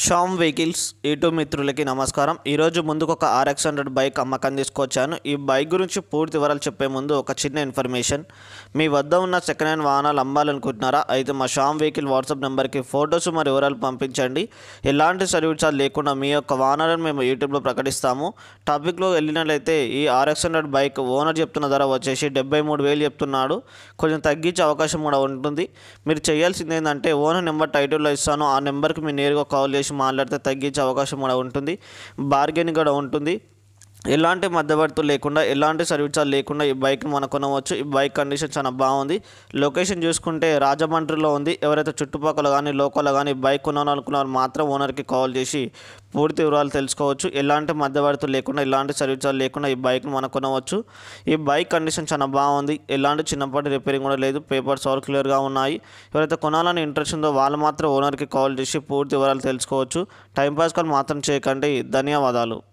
Sam vehicles YouTube మిత్రులకి నమస్కారం ఈరోజు ముందుకు ఒక ఆర్ఎక్స్ హండ్రెడ్ బైక్ అమ్మకం తీసుకొచ్చాను ఈ బైక్ గురించి పూర్తి వివరాలు చెప్పే ముందు ఒక చిన్న ఇన్ఫర్మేషన్ మీ వద్ద ఉన్న సెకండ్ హ్యాండ్ వాహనాలు అమ్మాలనుకుంటున్నారా అయితే మా షామ్ వెహికల్ వాట్సాప్ నెంబర్కి ఫొటోస్ మరియు వివరాలు పంపించండి ఎలాంటి సర్వీస్ ఛార్జ్ లేకుండా మీ యొక్క వాహనాలను మేము యూట్యూబ్లో ప్రకటిస్తాము టాపిక్లో వెళ్ళినట్లయితే ఈ ఆర్ఎక్స్ హండ్రెడ్ బైక్ ఓనర్ చెప్తున్న ధర వచ్చేసి డెబ్బై మూడు వేలు చెప్తున్నాడు కొంచెం తగ్గించే అవకాశం కూడా ఉంటుంది మీరు చేయాల్సింది ఏంటంటే ఓనర్ నెంబర్ టైటిల్లో ఇస్తాను ఆ నెంబర్కి మీరు నేరుగా కాల్ చేసి మాట్లాడితే తగ్గించే అవకాశం కూడా ఉంటుంది బార్గెనింగ్ కూడా ఉంటుంది ఎలాంటి మధ్యవర్తులు లేకుండా ఎలాంటి సర్వీస్ ఛార్జ్ లేకుండా ఈ బైక్ని మనం కొనవచ్చు ఈ బైక్ కండిషన్ చాలా బాగుంది లొకేషన్ చూసుకుంటే రాజమండ్రిలో ఉంది ఎవరైతే చుట్టుపక్కల కానీ లోకల్లో కానీ బైక్ కొనాలనుకున్న వాళ్ళు మాత్రం ఓనర్కి కాల్ చేసి పూర్తి వివరాలు తెలుసుకోవచ్చు ఎలాంటి మధ్యవర్తులు లేకుండా ఎలాంటి సర్వీస్ ఛార్జ్ లేకుండా ఈ బైక్ని మనం కొనవచ్చు ఈ బైక్ కండిషన్ చాలా బాగుంది ఎలాంటి చిన్నపాటి రిపేరింగ్ కూడా లేదు పేపర్స్ ఆల్ క్లియర్గా ఉన్నాయి ఎవరైతే కొనాలని ఇంట్రెస్ట్ ఉందో వాళ్ళు మాత్రం ఓనర్కి కాల్ చేసి పూర్తి వివరాలు తెలుసుకోవచ్చు టైంపాస్ కాల్ మాత్రం చేయకండి ధన్యవాదాలు